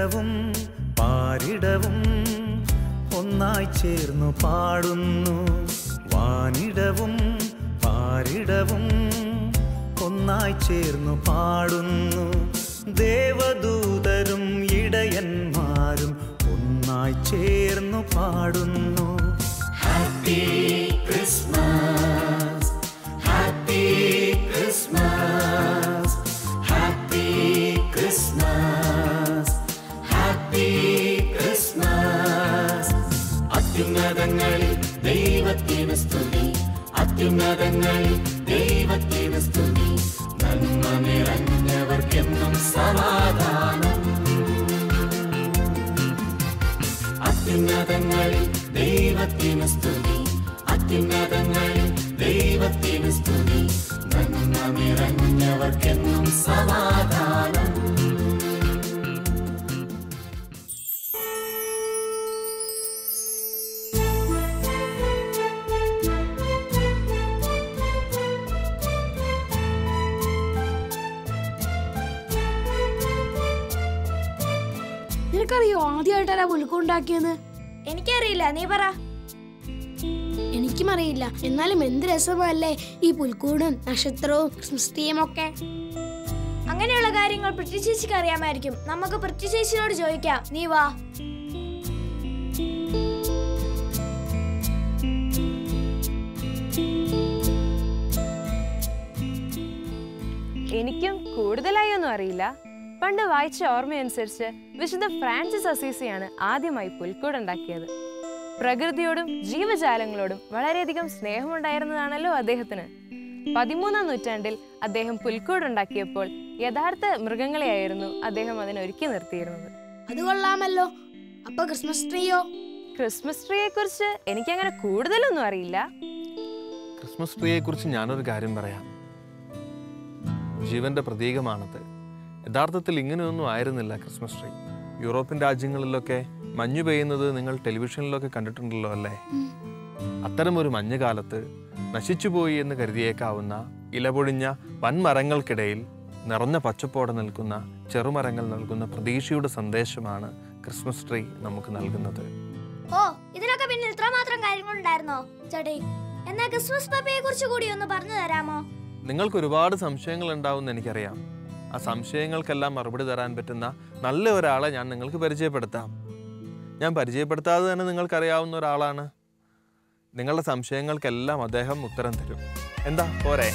വാനിടവും പാരിടവും ഒന്നായി ചേർന്നു പാടുന്നു വാനിടവും പാരിടവും ഒന്നായി ചേർന്നു പാടുന്നു ദേവദൂതരും ഇടയന്മാരും ഒന്നായി ചേർന്നു പാടുന്നു happy Christmas happy Christmas happy Christmas happy Christmas അത്യുന്നതങ്ങളിൽ ദൈവത്തിന് സ്തുതി അത്യുന്നതങ്ങളിൽ ദൈവത്തിന് സ്തുതി നന്മ നിറഞ്ഞവർക്കെന്നും സമാധാനം അത്യുന്നതങ്ങളിൽ ദൈവത്തിന് സ്തുതി അത്യുന്നതങ്ങളിൽ ദൈവത്തിന് സ്തുതി നന്മ നിറഞ്ഞവർക്കെന്നും സമാധാനം നിനക്കറിയോ ആദ്യമായിട്ടാരാ പുൽക്കുണ്ടാക്കിയെന്ന് എനിക്കറിയില്ല നീ പറ എനിക്കും അറിയില്ല എന്നാലും എന്ത് രസമല്ലേ ഈ പുൽക്കൂടും നക്ഷത്രവും ക്രിസ്മസ് തീയും ഒക്കെ അങ്ങനെയുള്ള കാര്യങ്ങൾ പൃഥ്വി ചേച്ചിക്ക് അറിയാമായിരിക്കും നമുക്ക് പൃഥ്വി ചേച്ചിയോട് ചോദിക്കാം നീ വാ എനിക്കും കൂടുതലായി ഒന്നും അറിയില്ല പണ്ട് വായിച്ച ഓർമ്മയനുസരിച്ച് വിശുദ്ധ ഫ്രാൻസിസ് അസീസിയാണ് ആദ്യമായി പുൽക്കൂടുണ്ടാക്കിയത് പ്രകൃതിയോടും ജീവജാലങ്ങളോടും വളരെയധികം സ്നേഹമുണ്ടായിരുന്നതാണല്ലോ അദ്ദേഹത്തിന് പതിമൂന്നാം നൂറ്റാണ്ടിൽ അദ്ദേഹം പുൽക്കൂടുണ്ടാക്കിയപ്പോൾ യഥാർത്ഥ മൃഗങ്ങളെയായിരുന്നു അദ്ദേഹം അതിനൊരുക്കി നിർത്തിയിരുന്നത് അത് കൊള്ളാമല്ലോ അപ്പൊ ക്രിസ്മസ് ട്രീയോ ക്രിസ്മസ് ട്രീയെ കുറിച്ച് എനിക്കങ്ങനെ കൂടുതലൊന്നും അറിയില്ല ക്രിസ്മസ് ട്രീയെ കുറിച്ച് ഞാനൊരു കാര്യം പറയാം ജീവന്റെ പ്രതീകമാണത് യഥാർത്ഥത്തിൽ ഇങ്ങനെയൊന്നും ആയിരുന്നില്ല ക്രിസ്മസ് ട്രീ യൂറോപ്യൻ രാജ്യങ്ങളിലൊക്കെ മഞ്ഞു പെയ്യുന്നത് നിങ്ങൾ ടെലിവിഷനിലൊക്കെ കണ്ടിട്ടുണ്ടല്ലോ അല്ലേ അത്തരമൊരു മഞ്ഞുകാലത്ത് നശിച്ചുപോയി എന്ന് കരുതിയേക്കാവുന്ന ഇലപൊഴിഞ്ഞ വൻമരങ്ങൾക്കിടയിൽ നിറഞ്ഞ പച്ചപ്പോടെ നിൽക്കുന്ന ചെറുമരങ്ങൾ നൽകുന്ന പ്രതീക്ഷയുടെ സന്ദേശമാണ് ക്രിസ്മസ് ട്രീ നമുക്ക് നൽകുന്നത് ഓ ഇതിനൊക്കെ പിന്നിൽ ഇത്രമാത്രം കാര്യങ്ങളുണ്ടായിരുന്നോ ചേട്ടേ എന്നാ ക്രിസ്മസ് പപ്പയെ കുറിച്ച് കൂടി ഒന്ന് പറഞ്ഞു തരാമോ നിങ്ങൾക്ക് ഒരുപാട് സംശയങ്ങൾ ഉണ്ടാവുമെന്ന് എനിക്കറിയാം ആ സംശയങ്ങൾക്കെല്ലാം മറുപടി തരാൻ പറ്റുന്ന നല്ല ഒരാളെ ഞാൻ നിങ്ങൾക്ക് പരിചയപ്പെടുത്താം ഞാൻ പരിചയപ്പെടുത്താതെ തന്നെ നിങ്ങൾക്കറിയാവുന്ന ഒരാളാണ് നിങ്ങളുടെ സംശയങ്ങൾക്കെല്ലാം അദ്ദേഹം ഉത്തരം തരും എന്താ പോരെ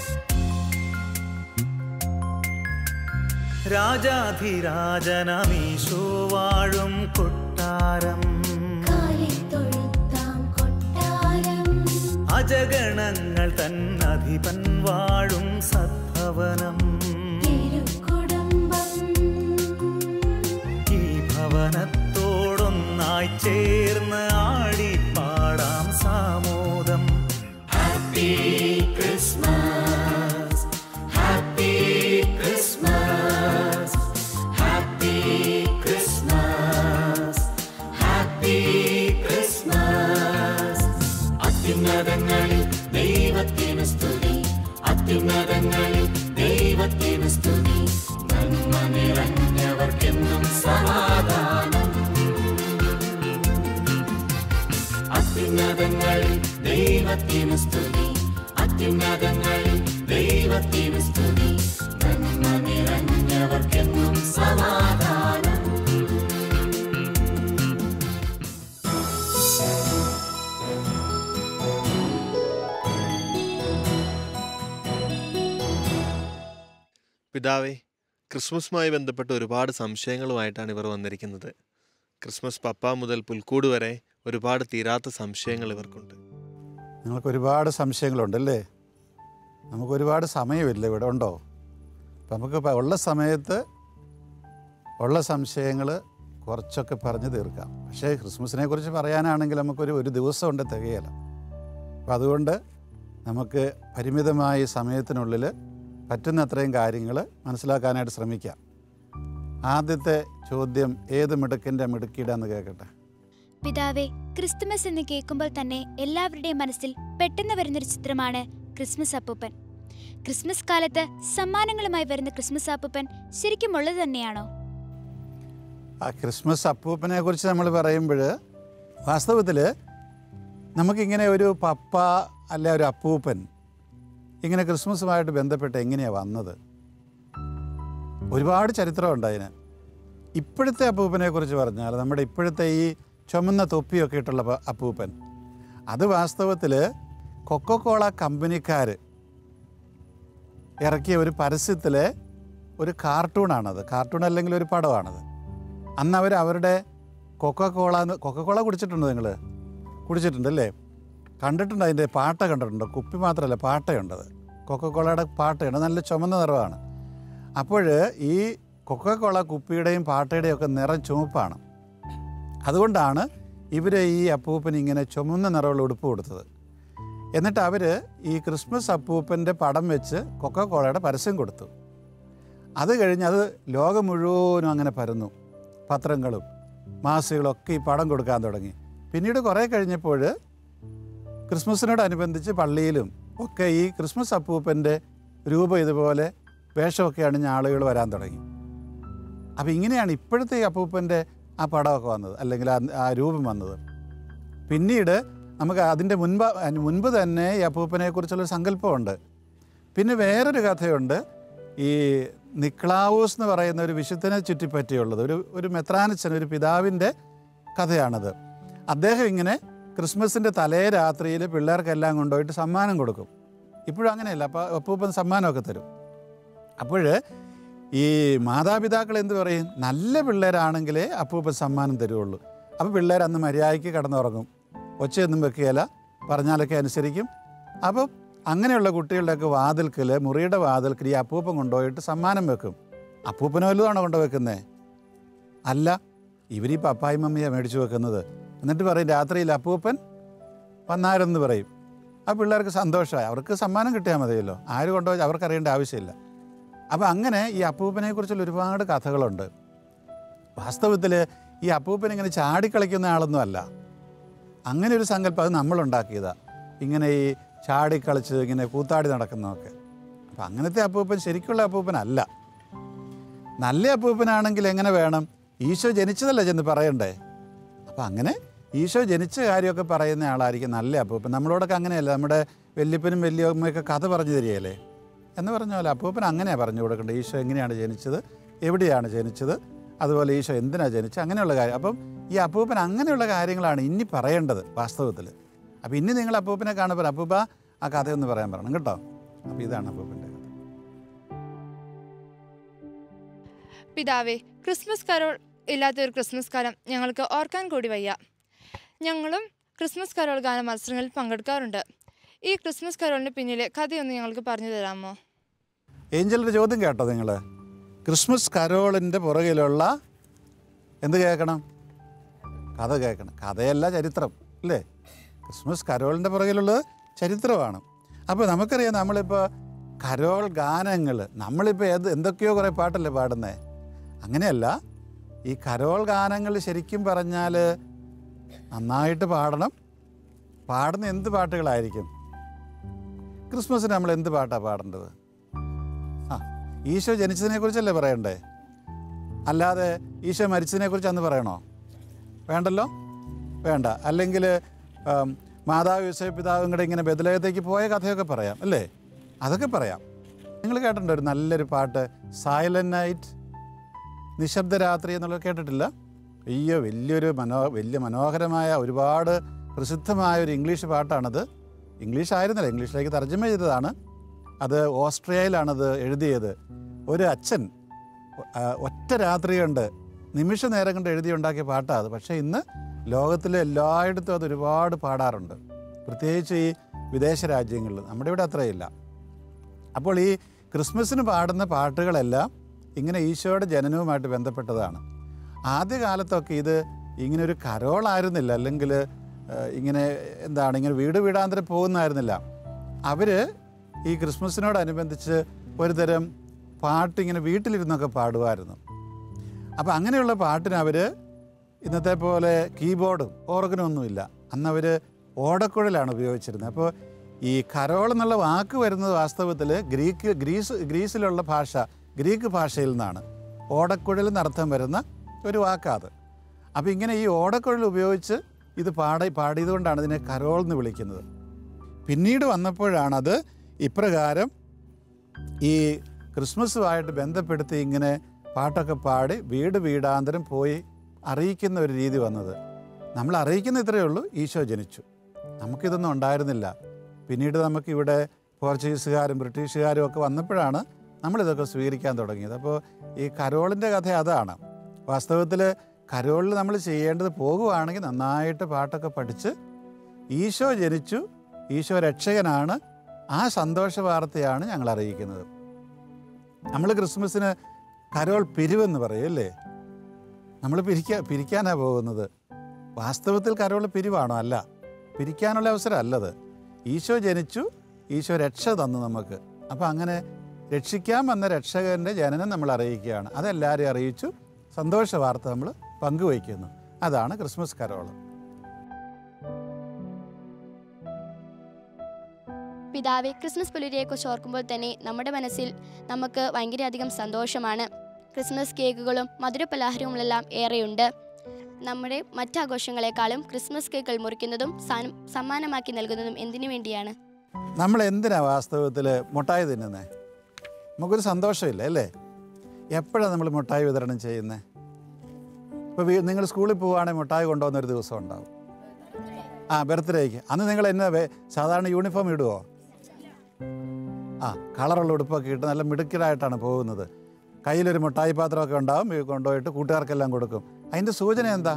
രാജാധിരാജനമീശോ വാഴും കൊട്ടാരം അജഗണങ്ങൾ തന്നധിപൻ വാഴും സദ്ഭവനം ഈ ഭവനത്തോടൊന്നായി ചേർന്ന് ആടിപ്പാടാം സാമോദം happy Christmas happy Christmas happy Christmas happy Christmas അത്യുന്നതങ്ങളിൽ ദൈവത്തിന് സ്തുതി അത്യുന്നതങ്ങളിൽ ദൈവത്തിന് സ്തുതി നന്മ നിറഞ്ഞവർക്കെന്നും സമാധാനം അത്യുന്നതങ്ങളിൽ ദൈവത്തിന് സ്തുതി അത്യുന്നതങ്ങളിൽ ദൈവത്തിന് സ്തുതി നന്മ നിറഞ്ഞവർക്കെന്നും സമാധാനം പിതാവേ ക്രിസ്മസുമായി ബന്ധപ്പെട്ട് ഒരുപാട് സംശയങ്ങളുമായിട്ടാണ് ഇവർ വന്നിരിക്കുന്നത് ക്രിസ്മസ് പപ്പ മുതൽ പുൽക്കൂട് വരെ ഒരുപാട് തീരാത്ത സംശയങ്ങൾ ഇവർക്കുണ്ട് നിങ്ങൾക്ക് ഒരുപാട് സംശയങ്ങളുണ്ടല്ലേ നമുക്ക് ഒരുപാട് സമയമില്ല ഇവിടെ ഉണ്ടോ അപ്പം നമുക്ക് ഇപ്പം ഉള്ള സമയത്ത് ഉള്ള സംശയങ്ങൾ കുറച്ചൊക്കെ പറഞ്ഞ് തീർക്കാം പക്ഷേ ക്രിസ്മസിനെ കുറിച്ച് പറയാനാണെങ്കിൽ നമുക്കൊരു ഒരു ദിവസം കൊണ്ട് തികയല അപ്പം അതുകൊണ്ട് നമുക്ക് പരിമിതമായ ഈ സമയത്തിനുള്ളിൽ പറ്റുന്നത്രയും കാര്യങ്ങൾ മനസ്സിലാക്കാനായിട്ട് ശ്രമിക്കാം ആദ്യത്തെ ചോദ്യം ഏത് മിടുക്കിൻ്റെ മിടുക്കിയിടാന്ന് കേൾക്കട്ടെ പിതാവേ ക്രിസ്തുമസ് എന്ന് കേൾക്കുമ്പോൾ തന്നെ എല്ലാവരുടെയും മനസ്സിൽ പെട്ടെന്ന് വരുന്നൊരു ചിത്രമാണ് ക്രിസ്മസ് അപ്പൂപ്പൻ ക്രിസ്മസ് കാലത്ത് സമ്മാനങ്ങളുമായി വരുന്ന ക്രിസ്മസ് അപ്പൂപ്പൻ ശരിക്കും ഉള്ളത് തന്നെയാണോ ആ ക്രിസ്മസ് അപ്പൂപ്പനെ കുറിച്ച് നമ്മൾ പറയുമ്പോൾ വാസ്തവത്തിൽ നമുക്കിങ്ങനെ ഒരു പപ്പ അല്ല ഒരു അപ്പൂപ്പൻ ഇങ്ങനെ ക്രിസ്മസുമായിട്ട് ബന്ധപ്പെട്ട് എങ്ങനെയാണ് വന്നത് ഒരുപാട് ചരിത്രമുണ്ട് അതിന് ഇപ്പോഴത്തെ അപ്പൂപ്പനെ കുറിച്ച് പറഞ്ഞാൽ നമ്മുടെ ഇപ്പോഴത്തെ ഈ ചുമന്ന തൊപ്പിയൊക്കെ ഇട്ടുള്ള പ- അപ്പൂപ്പൻ അത് വാസ്തവത്തിൽ കൊക്കോകോള കമ്പനിക്കാർ ഇറക്കിയ ഒരു പരസ്യത്തിലെ ഒരു കാർട്ടൂണാണത് കാർട്ടൂൺ അല്ലെങ്കിൽ ഒരു പടമാണത് അന്ന് അവർ അവരുടെ കൊക്കോകോള കൊക്കോകോള കുടിച്ചിട്ടുണ്ടോ നിങ്ങൾ കുടിച്ചിട്ടുണ്ടല്ലേ കണ്ടിട്ടുണ്ട് അതിൻ്റെ പാട്ട കണ്ടിട്ടുണ്ടോ കുപ്പി മാത്രമല്ല പാട്ടയുണ്ടത് കൊക്കോകോളയുടെ പാട്ടയുണ്ട് നല്ല ചുമന്ന നിറമാണ് അപ്പോൾ ഈ കൊക്കോകോള കുപ്പിയുടെയും പാട്ടയുടെയും ഒക്കെ നിറം ചുവപ്പാണ് അതുകൊണ്ടാണ് ഇവർ ഈ അപ്പൂപ്പന് ഇങ്ങനെ ചുമന്ന നിറമുള്ള ഉടുപ്പ് കൊടുത്തത് എന്നിട്ട് അവർ ഈ ക്രിസ്മസ് അപ്പൂപ്പൻ്റെ പടം വെച്ച് കൊക്കോകോളയുടെ പരസ്യം കൊടുത്തു അത് കഴിഞ്ഞ് അത് ലോകം മുഴുവനും അങ്ങനെ പരന്നു പത്രങ്ങളും മാസികളും ഒക്കെ ഈ പടം കൊടുക്കാൻ തുടങ്ങി പിന്നീട് കുറേ കഴിഞ്ഞപ്പോൾ ക്രിസ്മസിനോടനുബന്ധിച്ച് പള്ളിയിലും ഒക്കെ ഈ ക്രിസ്മസ് അപ്പൂപ്പൻ്റെ രൂപം ഇതുപോലെ വേഷമൊക്കെ അണിഞ്ഞ ആളുകൾ വരാൻ തുടങ്ങി അപ്പോൾ ഇങ്ങനെയാണ് ഇപ്പോഴത്തെ ഈ അപ്പൂപ്പൻ്റെ ആ പടമൊക്കെ വന്നത് അല്ലെങ്കിൽ ആ ആ രൂപം വന്നത് പിന്നീട് നമുക്ക് അതിൻ്റെ മുൻപ് അതിന് മുൻപ് തന്നെ ഈ അപ്പൂപ്പനെക്കുറിച്ചുള്ളൊരു സങ്കല്പമുണ്ട് പിന്നെ വേറൊരു കഥയുണ്ട് ഈ നിക്ലാവൂസ് എന്ന് പറയുന്ന ഒരു വിശുദ്ധനെ ചുറ്റിപ്പറ്റിയുള്ളത് ഒരു ഒരു മെത്രാനച്ചൻ ഒരു പിതാവിൻ്റെ കഥയാണത് അദ്ദേഹം ഇങ്ങനെ ക്രിസ്മസിൻ്റെ തലേ രാത്രിയിൽ പിള്ളേർക്കെല്ലാം കൊണ്ടുപോയിട്ട് സമ്മാനം കൊടുക്കും ഇപ്പോഴും അങ്ങനെയല്ല അപ്പോൾ അപ്പൂപ്പൻ സമ്മാനമൊക്കെ തരും അപ്പോൾ ഈ മാതാപിതാക്കൾ എന്ത് പറയും നല്ല പിള്ളേരാണെങ്കിലേ അപ്പൂപ്പൻ സമ്മാനം തരുള്ളൂ അപ്പോൾ പിള്ളേർ അന്ന് മര്യാദയ്ക്ക് കിടന്നുറങ്ങും ഒച്ചയൊന്നും വെക്കുകയില്ല പറഞ്ഞാലൊക്കെ അനുസരിക്കും അപ്പം അങ്ങനെയുള്ള കുട്ടികളുടെയൊക്കെ വാതിൽക്കൽ മുറിയുടെ വാതിൽക്കൽ ഈ അപ്പൂപ്പൻ കൊണ്ടുപോയിട്ട് സമ്മാനം വെക്കും അപ്പൂപ്പന് വലുതാണോ കൊണ്ടുവെക്കുന്നത് അല്ല ഇവർ ഈ പപ്പായി മമ്മിയാണ് മേടിച്ചു വെക്കുന്നത് എന്നിട്ട് പറയും രാത്രിയിൽ അപ്പൂപ്പൻ വന്നാരെന്ന് പറയും ആ പിള്ളേർക്ക് സന്തോഷമായി അവർക്ക് സമ്മാനം കിട്ടിയാൽ മതിയല്ലോ ആര് കൊണ്ടുപോയി അവർക്ക് അറിയേണ്ട ആവശ്യമില്ല അപ്പോൾ അങ്ങനെ ഈ അപ്പൂപ്പനെ കുറിച്ചുള്ള ഒരുപാട് കഥകളുണ്ട് വാസ്തവത്തിൽ ഈ അപ്പൂപ്പൻ ഇങ്ങനെ ചാടിക്കളിക്കുന്ന ആളൊന്നും അല്ല അങ്ങനെ ഒരു സങ്കല്പം അത് നമ്മളുണ്ടാക്കിയതാണ് ഇങ്ങനെ ഈ ചാടിക്കളിച്ച് ഇങ്ങനെ കൂത്താടി നടക്കുന്നതൊക്കെ അപ്പം അങ്ങനത്തെ അപ്പൂപ്പൻ ശരിക്കുള്ള അപ്പൂപ്പനല്ല നല്ല അപ്പൂപ്പനാണെങ്കിൽ എങ്ങനെ വേണം ഈശോ ജനിച്ചതല്ല ചെന്ന് പറയണ്ടേ അപ്പം അങ്ങനെ ഈശോ ജനിച്ച കാര്യമൊക്കെ പറയുന്ന ആളായിരിക്കും നല്ല അപ്പൂപ്പൻ നമ്മളോടൊക്കെ അങ്ങനെയല്ല നമ്മുടെ വല്യപ്പനും വല്യമ്മയൊക്കെ കഥ പറഞ്ഞു തരികയല്ലേ എന്ന് പറഞ്ഞ പോലെ അപ്പൂപ്പൻ അങ്ങനെയാണ് പറഞ്ഞു കൊടുക്കേണ്ടത് ഈശോ എങ്ങനെയാണ് ജനിച്ചത് എവിടെയാണ് ജനിച്ചത് അതുപോലെ ഈശോ എന്തിനാണ് ജനിച്ചത് അങ്ങനെയുള്ള കാര്യം അപ്പം ഈ അപ്പൂപ്പൻ അങ്ങനെയുള്ള കാര്യങ്ങളാണ് ഇനി പറയേണ്ടത് വാസ്തവത്തിൽ അപ്പോൾ ഇനി നിങ്ങൾ അപ്പൂപ്പനെ കാണുമ്പോൾ അപ്പൂപ്പ ആ കഥയൊന്ന് പറയാൻ പറയണം കേട്ടോ അപ്പോൾ ഇതാണ് അപ്പൂപ്പൻ്റെ കഥ പിതാവേ ക്രിസ്മസ് കരോൾ ഇല്ലാത്ത ഒരു ക്രിസ്മസ് കാലം ഞങ്ങൾക്ക് ഓർക്കാൻ കൂടി വയ്യ ഞങ്ങളും ക്രിസ്മസ് കരോൾ ഗാന മത്സരങ്ങളിൽ പങ്കെടുക്കാറുണ്ട് ഈ ക്രിസ്മസ് കരോളിന് പിന്നിലെ കഥയൊന്ന് ഞങ്ങൾക്ക് പറഞ്ഞു തരാമോ ഏഞ്ചലിൻ്റെ ചോദ്യം കേട്ടോ നിങ്ങൾ ക്രിസ്മസ് കരോളിൻ്റെ പുറകിലുള്ള എന്ത് കേൾക്കണം കഥ കേൾക്കണം കഥയല്ല ചരിത്രം അല്ലേ ക്രിസ്മസ് കരോളിൻ്റെ പുറകിലുള്ളത് ചരിത്രമാണ് അപ്പോൾ നമുക്കറിയാം നമ്മളിപ്പോൾ കരോൾ ഗാനങ്ങൾ നമ്മളിപ്പോൾ ഏത് എന്തൊക്കെയോ കുറേ പാട്ടല്ലേ പാടുന്നത് അങ്ങനെയല്ല ഈ കരോൾ ഗാനങ്ങൾ ശരിക്കും പറഞ്ഞാൽ നന്നായിട്ട് പാടണം പാടുന്ന എന്ത് പാട്ടുകളായിരിക്കും ക്രിസ്മസിന് നമ്മൾ എന്ത് പാട്ടാണ് പാടേണ്ടത് ആ ഈശോ ജനിച്ചതിനെ കുറിച്ചല്ലേ പറയണ്ടേ അല്ലാതെ ഈശോ മരിച്ചതിനെ കുറിച്ച് അന്ന് പറയണോ വേണ്ടല്ലോ വേണ്ട അല്ലെങ്കിൽ മാതാവ് യൂസഫ് പിതാവും കൂടെ ഇങ്ങനെ ബദലയത്തേക്ക് പോയ കഥയൊക്കെ പറയാം അല്ലേ അതൊക്കെ പറയാം നിങ്ങൾ കേട്ടിട്ടുണ്ടോ ഒരു നല്ലൊരു പാട്ട് സൈലന്റ് നൈറ്റ് നിശബ്ദ രാത്രി എന്നുള്ളത് കേട്ടിട്ടില്ല അയ്യോ വലിയൊരു മനോ വലിയ മനോഹരമായ ഒരുപാട് പ്രസിദ്ധമായ ഒരു ഇംഗ്ലീഷ് പാട്ടാണത് ഇംഗ്ലീഷ് ആയിരുന്നില്ല ഇംഗ്ലീഷിലേക്ക് തർജ്ജമ ചെയ്തതാണ് അത് ഓസ്ട്രിയയിലാണത് എഴുതിയത് ഒരു അച്ഛൻ ആ, ഒറ്റ രാത്രി കൊണ്ട് നിമിഷ നേരം കൊണ്ട് എഴുതി ഉണ്ടാക്കിയ പാട്ടാണ് അത് പക്ഷേ ഇന്ന് ലോകത്തിലെ എല്ലായിടത്തും അത് ഒരുപാട് പാടാറുണ്ട് പ്രത്യേകിച്ച് ഈ വിദേശ രാജ്യങ്ങളിൽ നമ്മുടെ ഇവിടെ അത്രയില്ല അപ്പോൾ ഈ ക്രിസ്മസിന് പാടുന്ന പാട്ടുകളെല്ലാം ഇങ്ങനെ ഈശോയുടെ ജനനവുമായിട്ട് ബന്ധപ്പെട്ടതാണ് ആദ്യകാലത്തൊക്കെ ഇത് ഇങ്ങനെ ഒരു കരോളായിരുന്നില്ല അല്ലെങ്കിൽ ഏഹ്, ഇങ്ങനെ എന്താണ് ഇങ്ങനെ വീട് വീടാന്തരം പോകുന്നതായിരുന്നില്ല അവർ ഈ ക്രിസ്മസിനോടനുബന്ധിച്ച് ഒരു തരം പാട്ട് ഇങ്ങനെ വീട്ടിലിരുന്നൊക്കെ പാടുമായിരുന്നു അപ്പോൾ അങ്ങനെയുള്ള പാട്ടിന് അവർ ഇന്നത്തെ പോലെ കീബോർഡും ഓർഗനും ഒന്നുമില്ല അന്ന് അവർ ഓടക്കുഴലാണ് ഉപയോഗിച്ചിരുന്നത് അപ്പോൾ ഈ കരോൾ എന്നുള്ള വാക്ക് വരുന്നത് വാസ്തവത്തിൽ ഗ്രീക്ക് ഗ്രീസ് ഗ്രീസിലുള്ള ഭാഷ ഗ്രീക്ക് ഭാഷയിൽ നിന്നാണ് ഓടക്കുഴൽ എന്നർത്ഥം വരുന്ന ഒരു വാക്കാത് അപ്പോൾ ഇങ്ങനെ ഈ ഓടക്കുഴൽ ഉപയോഗിച്ച് ഇത് പാടി പാടിയതുകൊണ്ടാണ് ഇതിനെ കരോൾ എന്ന് വിളിക്കുന്നത് പിന്നീട് വന്നപ്പോഴാണത് ഇപ്രകാരം ഈ ക്രിസ്മസുമായിട്ട് ബന്ധപ്പെടുത്തി ഇങ്ങനെ പാട്ടൊക്കെ പാടി വീട് വീടാന്തരം പോയി അറിയിക്കുന്ന ഒരു രീതി വന്നത് നമ്മൾ അറിയിക്കുന്ന ഇത്രയേ ഉള്ളൂ ഈശോ ജനിച്ചു നമുക്കിതൊന്നും ഉണ്ടായിരുന്നില്ല പിന്നീട് നമുക്കിവിടെ പോർച്ചുഗീസുകാരും ബ്രിട്ടീഷുകാരും ഒക്കെ വന്നപ്പോഴാണ് നമ്മളിതൊക്കെ സ്വീകരിക്കാൻ തുടങ്ങിയത് അപ്പോൾ ഈ കരോളിൻ്റെ കഥ അതാണ് വാസ്തവത്തിൽ കരോളിൽ നമ്മൾ ചെയ്യേണ്ടത് പോകുവാണെങ്കിൽ നന്നായിട്ട് പാട്ടൊക്കെ പഠിച്ച് ഈശോ ജനിച്ചു ഈശോ രക്ഷകനാണ് ആ സന്തോഷ വാർത്തയാണ് ഞങ്ങൾ അറിയിക്കുന്നത് നമ്മൾ ക്രിസ്മസിന് കരോൾ പിരിവെന്ന് പറയും അല്ലേ നമ്മൾ പിരിക്കാ പിരിക്കാനാണ് പോകുന്നത് വാസ്തവത്തിൽ കരോൾ പിരിവാണോ അല്ല പിരിക്കാനുള്ള അവസരം അല്ലത് ഈശോ ജനിച്ചു ഈശോ രക്ഷ തന്നു നമുക്ക് അപ്പം അങ്ങനെ രക്ഷിക്കാൻ വന്ന രക്ഷകൻ്റെ ജനനം നമ്മൾ അറിയിക്കുകയാണ് അതെല്ലാവരെയും അറിയിച്ചു സന്തോഷ വാർത്ത നമ്മൾ പങ്കുവയ്ക്കുന്നു അതാണ് ക്രിസ്മസ് കരോള് പിതാവെ ക്രിസ്മസ് പുലരിയെക്കുറിച്ച് ഓർക്കുമ്പോൾ തന്നെ നമ്മുടെ മനസ്സിൽ നമുക്ക് ഭയങ്കരധികം സന്തോഷമാണ് ക്രിസ്മസ് കേക്കുകളും മധുരപലഹാരങ്ങളുമെല്ലാം ഏറെയുണ്ട് നമ്മുടെ മറ്റാഘോഷങ്ങളെക്കാളും ക്രിസ്മസ് കേക്കുകൾ മുറിക്കുന്നതും സാനം- സമ്മാനമാക്കി നൽകുന്നതും എന്തിനു വേണ്ടിയാണ് നമ്മൾ എന്തിനാ വാസ്തവത്തിൽ മുട്ടായി തിന്നുന്നത് നമുക്കൊരു സന്തോഷമില്ല അല്ലേ എപ്പോഴാണ് നമ്മൾ മുട്ടായി വിതരണം ചെയ്യുന്നത് ഇപ്പോൾ നിങ്ങൾ സ്കൂളിൽ പോവുകയാണെങ്കിൽ മുട്ടായി കൊണ്ടുപോകുന്ന ഒരു ദിവസം ഉണ്ടാവും ആ ബർത്ത്ഡേക്ക് അന്ന് നിങ്ങൾ എന്നെ വേ- സാധാരണ യൂണിഫോം ഇടുവോ ആ കളറുള്ള ഉടുപ്പൊക്കെ ഇട്ട് നല്ല മിടുക്കരായിട്ടാണ് പോകുന്നത് കയ്യിലൊരു മിഠായി പാത്രമൊക്കെ ഉണ്ടാവും ഇത് കൊണ്ടുപോയിട്ട് കൂട്ടുകാർക്കെല്ലാം കൊടുക്കും അതിൻ്റെ സൂചന എന്താ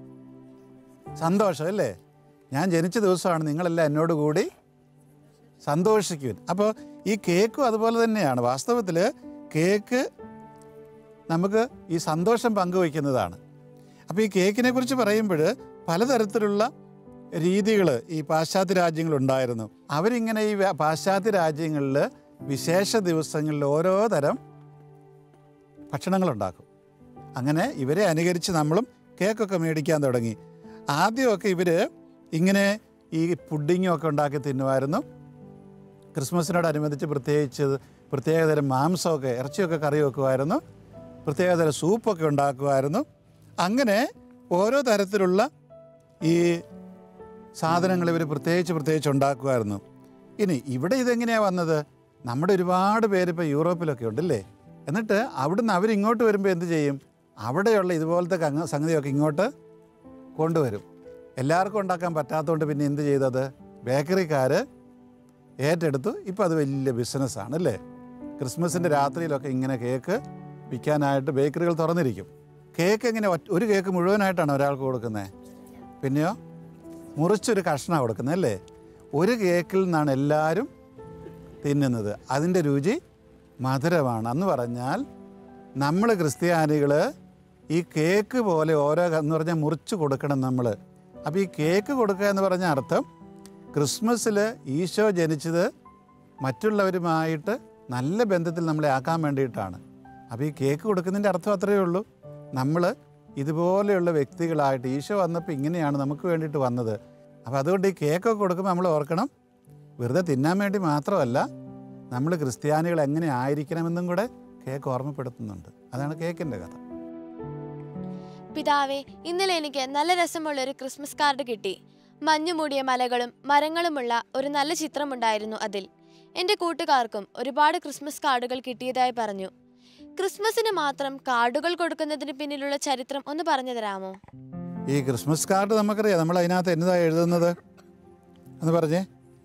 സന്തോഷം അല്ലേ ഞാൻ ജനിച്ച ദിവസമാണ് നിങ്ങളെല്ലാം എന്നോട് കൂടി സന്തോഷിക്കുവിൻ അപ്പോൾ ഈ കേക്കും അതുപോലെ തന്നെയാണ് വാസ്തവത്തിൽ കേക്ക് നമുക്ക് ഈ സന്തോഷം പങ്കുവയ്ക്കുന്നതാണ് അപ്പോൾ ഈ കേക്കിനെ കുറിച്ച് പറയുമ്പോൾ പലതരത്തിലുള്ള രീതികൾ ഈ പാശ്ചാത്യ രാജ്യങ്ങളുണ്ടായിരുന്നു അവരിങ്ങനെ ഈ വ്യ- പാശ്ചാത്യ രാജ്യങ്ങളിൽ വിശേഷ ദിവസങ്ങളിൽ ഓരോ തരം ഭക്ഷണങ്ങളുണ്ടാക്കും അങ്ങനെ ഇവരെ അനുകരിച്ച് നമ്മളും കേക്കൊക്കെ മേടിക്കാൻ തുടങ്ങി ആദ്യമൊക്കെ ഇവർ ഇങ്ങനെ ഈ പുഡിങ്ങും ഒക്കെ ഉണ്ടാക്കി തിന്നുമായിരുന്നു ക്രിസ്മസിനോടനുബന്ധിച്ച് പ്രത്യേകിച്ച് പ്രത്യേകതരം മാംസമൊക്കെ ഇറച്ചിയൊക്കെ കറി വെക്കുമായിരുന്നു പ്രത്യേകതരം സൂപ്പൊക്കെ ഉണ്ടാക്കുമായിരുന്നു അങ്ങനെ ഓരോ തരത്തിലുള്ള ഈ സാധനങ്ങൾ ഇവർ പ്രത്യേകിച്ച് പ്രത്യേകിച്ച് ഉണ്ടാക്കുമായിരുന്നു ഇനി ഇവിടെ ഇതെങ്ങനെയാണ് വന്നത് നമ്മുടെ ഒരുപാട് പേര് ഇപ്പോൾ യൂറോപ്പിലൊക്കെ ഉണ്ടല്ലേ എന്നിട്ട് അവിടുന്ന് അവരിങ്ങോട്ട് വരുമ്പോൾ എന്ത് ചെയ്യും അവിടെയുള്ള ഇതുപോലത്തെ കങ്ങ സംഗതിയൊക്കെ ഇങ്ങോട്ട് കൊണ്ടുവരും എല്ലാവർക്കും ഉണ്ടാക്കാൻ പറ്റാത്തതുകൊണ്ട് പിന്നെ എന്ത് ചെയ്തത് ബേക്കറിക്കാർ ഏറ്റെടുത്തു ഇപ്പോൾ അത് വലിയ ബിസിനസ്സാണ് അല്ലേ ക്രിസ്മസിൻ്റെ രാത്രിയിലൊക്കെ ഇങ്ങനെ കേക്ക് വിൽക്കാനായിട്ട് ബേക്കറികൾ തുറന്നിരിക്കും കേക്ക് എങ്ങനെ ഒറ്റ- ഒരു കേക്ക് മുഴുവനായിട്ടാണ് ഒരാൾക്ക് കൊടുക്കുന്നത് പിന്നെയോ മുറിച്ചൊരു കഷ്ണമാണ് കൊടുക്കുന്നത് അല്ലേ ഒരു കേക്കിൽ നിന്നാണ് എല്ലാവരും തിന്നുന്നത് അതിൻ്റെ രുചി മധുരമാണ് എന്ന് പറഞ്ഞാൽ നമ്മൾ ക്രിസ്ത്യാനികൾ ഈ കേക്ക് പോലെ ഓരോ ക- എന്ന് പറഞ്ഞാൽ മുറിച്ച് കൊടുക്കണം നമ്മൾ അപ്പോൾ ഈ കേക്ക് കൊടുക്കുക എന്ന് പറഞ്ഞ അർത്ഥം ക്രിസ്മസിൽ ഈശോ ജനിച്ചത് മറ്റുള്ളവരുമായിട്ട് നല്ല ബന്ധത്തിൽ നമ്മളെ ആക്കാൻ വേണ്ടിയിട്ടാണ് അപ്പോൾ ഈ കേക്ക് കൊടുക്കുന്നതിൻ്റെ അർത്ഥം അത്രയേ ഉള്ളൂ നമ്മൾ ഇതുപോലെയുള്ള വ്യക്തികളായിട്ട് ഈശോ വന്നപ്പോൾ ഇങ്ങനെയാണ് നമുക്ക് വേണ്ടിയിട്ട് വന്നത് അപ്പോൾ അതുകൊണ്ട് ഈ കേക്കൊക്കെ കൊടുക്കുമ്പോൾ നമ്മൾ ഓർക്കണം വെറുതെ തിന്നാൻ വേണ്ടി മാത്രമല്ല നമ്മൾ ക്രിസ്ത്യാനികൾ എങ്ങനെ ആയിരിക്കണമെന്നും കൂടെ കേക്ക് ഓർമ്മപ്പെടുത്തുന്നുണ്ട് അതാണ് കേക്കിൻ്റെ കഥ പിതാവേ ഇന്നലെ എനിക്ക് നല്ല രസമുള്ള ഒരു ക്രിസ്മസ് കാർഡ് കിട്ടി മഞ്ഞുമൂടിയ മലകളും മരങ്ങളുമുള്ള ഒരു നല്ല ചിത്രമുണ്ടായിരുന്നു അതിൽ എൻ്റെ കൂട്ടുകാർക്കും ഒരുപാട് ക്രിസ്മസ് കാർഡുകൾ കിട്ടിയതായി പറഞ്ഞു ക്രിസ്മസിന് മാത്രം കാർഡുകൾ കൊടുക്കുന്നതിന് പിന്നിലുള്ള ചരിത്രം ഒന്ന് പറഞ്ഞു തരാമോ ഈ ക്രിസ്മസ് കാർഡ് നമുക്കറിയാം നമ്മൾ അതിനകത്ത് എന്നതാ എഴുതുന്നത് എന്ന് പറഞ്ഞേ